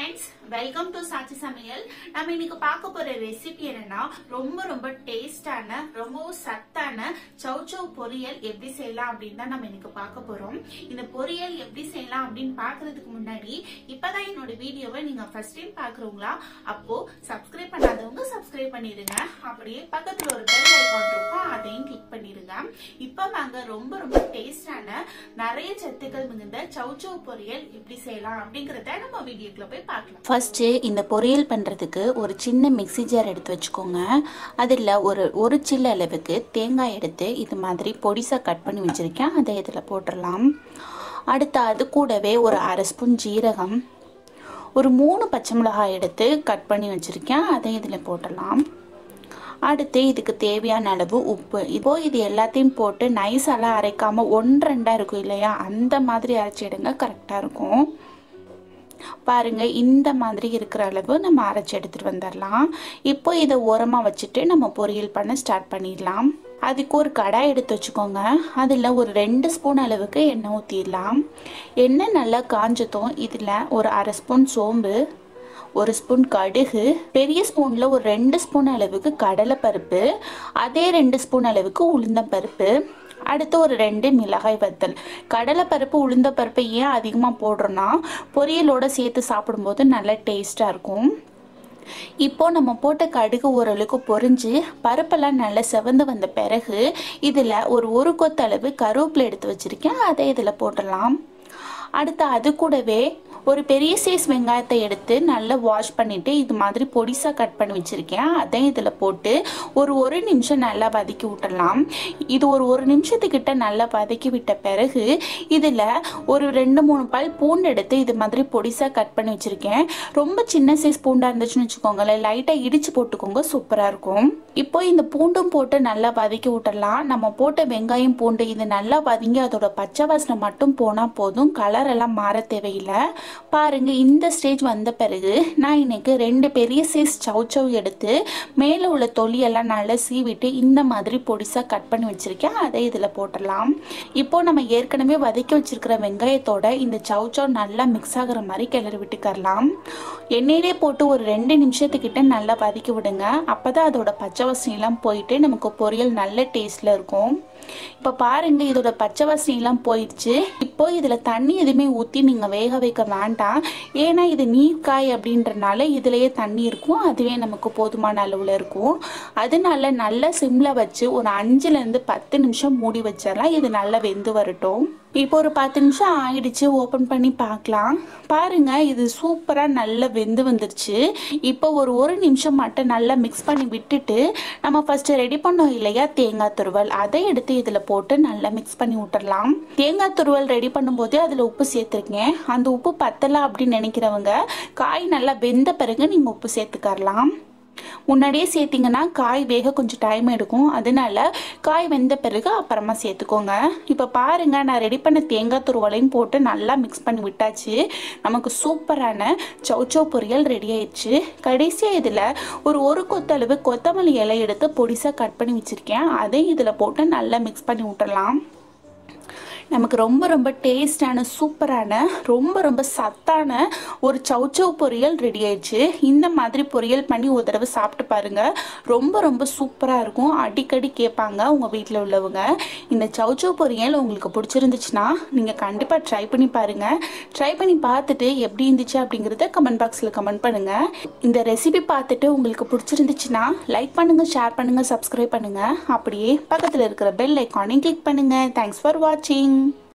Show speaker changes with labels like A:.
A: friends welcome to சாச்சி சமையல் நம்ம இன்னைக்கு பார்க்க போற ரெசிபி என்னன்னா ரொம்ப ரொம்ப டேஸ்டான ரொம்பவும் சத்தான சௌச்சௌ பொரியல் எப்படி செய்யலாம் அப்படின்னு தான் நம்ம இன்னைக்கு பார்க்க போறோம் இந்த பொரியல் எப்படி செய்யலாம் அப்படின்னு பாக்குறதுக்கு முன்னாடி இப்பதான் என்னோட வீடியோவை நீங்க ஃபர்ஸ்ட் டைம் பாக்குறவங்களா அப்போ சப்ஸ்கிரைப் பண்ணாதவங்க சப்ஸ்கிரைப் பண்ணிருங்க அப்படியே பக்கத்துல ஒரு பெல் ஐகான் இருக்கும் அதையும் கிளிக் பண்ணிருங்க இப்ப வாங்க ரொம்ப ரொம்ப டேஸ்டான நிறைய சத்துக்கள் மிகுந்த சௌச்சௌ பொரியல் எப்படி செய்யலாம் அப்படிங்கறத நம்ம வீடியோக்குள்ள போய் பார்க்கலாம்
B: ஃபஸ்ட்டு இந்த பொரியல் பண்ணுறதுக்கு ஒரு சின்ன மிக்ஸி ஜார் எடுத்து வச்சுக்கோங்க அதில் ஒரு ஒரு சில்லு அளவுக்கு தேங்காய் எடுத்து இது மாதிரி பொடிசாக கட் பண்ணி வச்சுருக்கேன் அதை இதில் போட்டுடலாம் அடுத்து அது கூடவே ஒரு அரை ஸ்பூன் ஜீரகம் ஒரு மூணு பச்சை மிளகாய் எடுத்து கட் பண்ணி வச்சுருக்கேன் அதை இதில் போட்டுடலாம் அடுத்து இதுக்கு தேவையான அளவு உப்பு இப்போ இது எல்லாத்தையும் போட்டு நைஸாலாம் அரைக்காமல் ஒன்று ரெண்டாக இருக்கும் இல்லையா அந்த மாதிரி அரைச்சிடுங்க கரெக்டாக இருக்கும் பாருங்க இந்த மாதிரி இருக்கிற அளவு நம்ம அரைச்சி எடுத்துட்டு வந்துடலாம் இப்போ இதை ஓரமாக வச்சுட்டு நம்ம பொரியல் பண்ண ஸ்டார்ட் பண்ணிடலாம் அதுக்கு ஒரு கடாய் எடுத்து வச்சுக்கோங்க அதில் ஒரு ரெண்டு ஸ்பூன் அளவுக்கு எண்ணெய் ஊற்றிடலாம் எண்ணெய் நல்லா காஞ்சதும் இதில் ஒரு அரை ஸ்பூன் சோம்பு ஒரு ஸ்பூன் கடுகு பெரிய ஸ்பூனில் ஒரு ரெண்டு ஸ்பூன் அளவுக்கு கடலைப்பருப்பு அதே ரெண்டு ஸ்பூன் அளவுக்கு உளுந்தம்பருப்பு அடுத்து ஒரு ரெண்டு மிளகாய் வத்தல் கடலைப்பருப்பு உளுந்தப்பருப்பு ஏன் அதிகமாக போடுறோன்னா பொரியலோடு சேர்த்து சாப்பிடும்போது நல்ல டேஸ்ட்டாக இருக்கும் இப்போ நம்ம போட்ட கடுகு ஓரளவுக்கு பொரிஞ்சு பருப்பெல்லாம் நல்லா செவந்து வந்த பிறகு இதில் ஒரு ஒரு கொத்தளவு கருவேப்பிலை எடுத்து வச்சுருக்கேன் அதை இதில் போட்டுடலாம் அடுத்து அது கூடவே ஒரு பெரிய சைஸ் வெங்காயத்தை எடுத்து நல்லா வாஷ் பண்ணிவிட்டு இது மாதிரி பொடிசாக கட் பண்ணி வச்சுருக்கேன் அதையும் இதில் போட்டு ஒரு ஒரு நிமிஷம் நல்லா வதக்கி விட்டுடலாம் இது ஒரு ஒரு நிமிஷத்துக்கிட்ட நல்லா வதக்கி விட்ட பிறகு இதில் ஒரு ரெண்டு மூணு பல் பூண்டு எடுத்து இது மாதிரி பொடிசாக கட் பண்ணி வச்சுருக்கேன் ரொம்ப சின்ன சைஸ் பூண்டாக இருந்துச்சுன்னு வச்சுக்கோங்களேன் லைட்டாக இடித்து போட்டுக்கோங்க சூப்பராக இருக்கும் இப்போ இந்த பூண்டும் போட்டு நல்லா வதக்கி விட்டுடலாம் நம்ம போட்ட வெங்காயம் பூண்டு இது நல்லா வதங்கி அதோட பச்சை வாசனை மட்டும் போனால் போதும் கலர் எல்லாம் மாற தேவையில்லை பாருங்க இந்த ஸ்டேஜ் வந்த பிறகு நான் இன்னைக்கு ரெண்டு பெரிய சைஸ் சவ் எடுத்து மேலே உள்ள தொலியெல்லாம் நல்லா சீவிட்டு இந்த மாதிரி பொடிசாக கட் பண்ணி வச்சுருக்கேன் அதை இதில் போட்டுடலாம் இப்போ நம்ம ஏற்கனவே வதக்கி வச்சிருக்கிற வெங்காயத்தோட இந்த சவ் நல்லா மிக்ஸ் ஆகுற மாதிரி கிளறி விட்டுக்கரலாம் எண்ணெயிலே போட்டு ஒரு ரெண்டு நிமிஷத்துக்கிட்ட நல்லா வதக்கி விடுங்க அப்போ தான் அதோட பச்சை வாசனையெல்லாம் போயிட்டு நமக்கு பொரியல் நல்ல டேஸ்ட்டில் இருக்கும் இப்போ பாருங்க இதோட பச்சை வாசனையெல்லாம் போயிடுச்சு இப்போ இதில் தண்ணி எதுவுமே ஊற்றி நீங்கள் வேக வைக்க வேண்டாம் ஏன்னா இது நீர்க்காய் அப்படின்றனால இதுலேயே தண்ணி இருக்கும் அதுவே நமக்கு போதுமான அளவில் இருக்கும் அதனால நல்லா சிம்மில் வச்சு ஒரு அஞ்சுலேருந்து பத்து நிமிஷம் மூடி வச்சிடலாம் இது நல்லா வெந்து வரட்டும் இப்போ ஒரு பத்து நிமிஷம் ஆயிடுச்சு ஓப்பன் பண்ணி பார்க்கலாம் பாருங்க இது சூப்பராக நல்லா வெந்து வந்துருச்சு இப்போ ஒரு ஒரு நிமிஷம் மட்டும் நல்லா மிக்ஸ் பண்ணி விட்டுட்டு நம்ம ஃபஸ்ட்டு ரெடி பண்ணோம் இல்லையா தேங்காய் துருவல் அதை எடுத்து இதில் போட்டு நல்லா மிக்ஸ் பண்ணி விட்டுறலாம் தேங்காய் துருவல் ரெடி பண்ணும்போதே அதில் உப்பு சேர்த்துருக்கேன் அந்த உப்பு பத்தலை அப்படின்னு நினைக்கிறவங்க காய் நல்லா வெந்த பிறகு நீங்கள் உப்பு சேர்த்துக்கரலாம் முன்னாடியே சேர்த்திங்கன்னா காய் வேக கொஞ்சம் டைம் எடுக்கும் அதனால காய் வெந்த பிறகு அப்புறமா சேர்த்துக்கோங்க இப்போ பாருங்கள் நான் ரெடி பண்ண தேங்காய் துருவலையும் போட்டு நல்லா மிக்ஸ் பண்ணி விட்டாச்சு நமக்கு சூப்பரான சௌச்சோ பொரியல் ரெடி ஆயிடுச்சு கடைசியாக இதில் ஒரு ஒரு கொத்தளவு கொத்தமல்லி இலை எடுத்து பொடிசாக கட் பண்ணி வச்சுருக்கேன் அதையும் இதில் போட்டு நல்லா மிக்ஸ் பண்ணி விட்டுறலாம் நமக்கு ரொம்ப ரொம்ப டேஸ்டான சூப்பரான ரொம்ப ரொம்ப சத்தான ஒரு சௌச்சௌ பொரியல் ரெடி ஆயிடுச்சு இந்த மாதிரி பொரியல் பண்ணி ஒரு தடவை சாப்பிட்டு பாருங்க ரொம்ப ரொம்ப சூப்பராக இருக்கும் அடிக்கடி கேட்பாங்க உங்கள் வீட்டில் உள்ளவங்க இந்த சௌச்சௌ பொரியல் உங்களுக்கு பிடிச்சிருந்துச்சுன்னா நீங்கள் கண்டிப்பாக ட்ரை பண்ணி பாருங்கள் ட்ரை பண்ணி பார்த்துட்டு எப்படி இருந்துச்சு அப்படிங்கிறத கமெண்ட் பாக்ஸில் கமெண்ட் பண்ணுங்கள் இந்த ரெசிபி பார்த்துட்டு உங்களுக்கு பிடிச்சிருந்துச்சுன்னா லைக் பண்ணுங்கள் ஷேர் பண்ணுங்கள் சப்ஸ்கிரைப் பண்ணுங்கள் அப்படியே பக்கத்தில் இருக்கிற பெல் ஐக்கானையும் கிளிக் பண்ணுங்கள் தேங்க்ஸ் ஃபார் வாட்சிங்